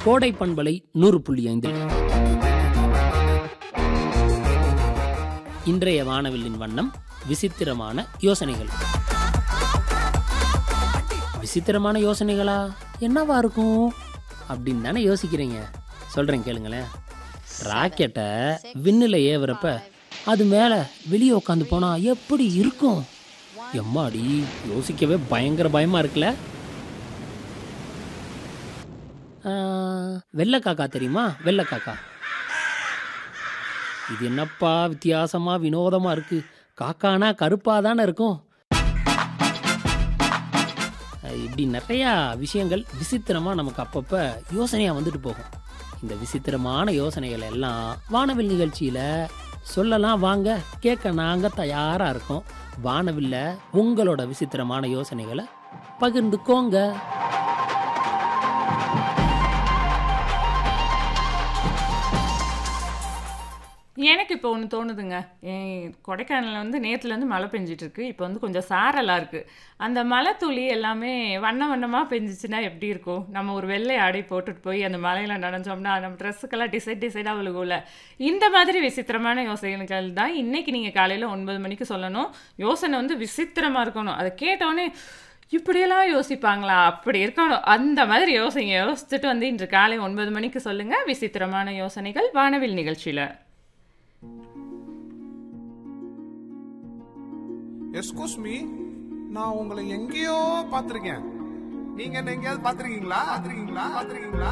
கோடை பண்பலை நூறு புள்ளி ஐந்தில் இன்றைய வானவில்லின் வண்ணம் விசித்திரமான யோசனைகள் விசித்திரமான யோசனைகளா என்னவா இருக்கும் அப்படின்னு தானே யோசிக்கிறீங்க சொல்றேன் கேளுங்களேன் ராக்கெட்டை விண்ணில் ஏவுறப்ப அது மேலே வெளியே உட்காந்து போனா எப்படி இருக்கும் எம்மாடி யோசிக்கவே பயங்கர பயமா இருக்குல்ல ஆஹ், வெள்ளைக்காக்கா தெரியுமா வெள்ளைக்காக்கா இது என்னப்பா வித்தியாசமா வினோதமா இருக்கு காக்கானா கருப்பா தானே இருக்கும் அஹ் இப்படி நிறையா விஷயங்கள் விசித்திரமா நமக்கு அப்பப்ப யோசனையா வந்துட்டு போகும் இந்த விசித்திரமான யோசனைகள் எல்லாம் வானவில் நிகழ்ச்சியில சொல்லலாம் வாங்க கேட்க நாங்க தயாரா இருக்கோம் வானவில்ல உங்களோட விசித்திரமான யோசனைகளை பகிர்ந்துக்கோங்க எனக்கு இப்போ ஒன்று தோணுதுங்க என் கொடைக்கானலில் வந்து நேற்றுலேருந்து மழை பெஞ்சிட்டு இருக்கு இப்போ வந்து கொஞ்சம் சாரலாக இருக்குது அந்த மழை துளி எல்லாமே வண்ண வண்ணமாக பெஞ்சிச்சுன்னா எப்படி இருக்கும் நம்ம ஒரு வெள்ளை ஆடை போட்டுட்டு போய் அந்த மலையில் நனைஞ்சோம்னா நம்ம ட்ரெஸ்ஸுக்கெல்லாம் டிசைட் டிசைடாக விழுகும்ல இந்த மாதிரி விசித்திரமான யோசனைகள் தான் இன்னைக்கு நீங்கள் காலையில் ஒன்பது மணிக்கு சொல்லணும் யோசனை வந்து விசித்திரமாக இருக்கணும் அதை கேட்டோடனே இப்படியெல்லாம் யோசிப்பாங்களா அப்படி இருக்கணும் அந்த மாதிரி யோசனை யோசிச்சுட்டு வந்து இன்று காலை ஒன்பது மணிக்கு சொல்லுங்கள் விசித்திரமான யோசனைகள் வானவில் நிகழ்ச்சியில் எஸ்கூஸ் மீ நான் உங்களை எங்கேயோ பார்த்திருக்கேன் நீங்க என்ன எங்கேயாவது பார்த்திருக்கீங்களா பார்த்திருக்கீங்களா பார்த்திருக்கீங்களா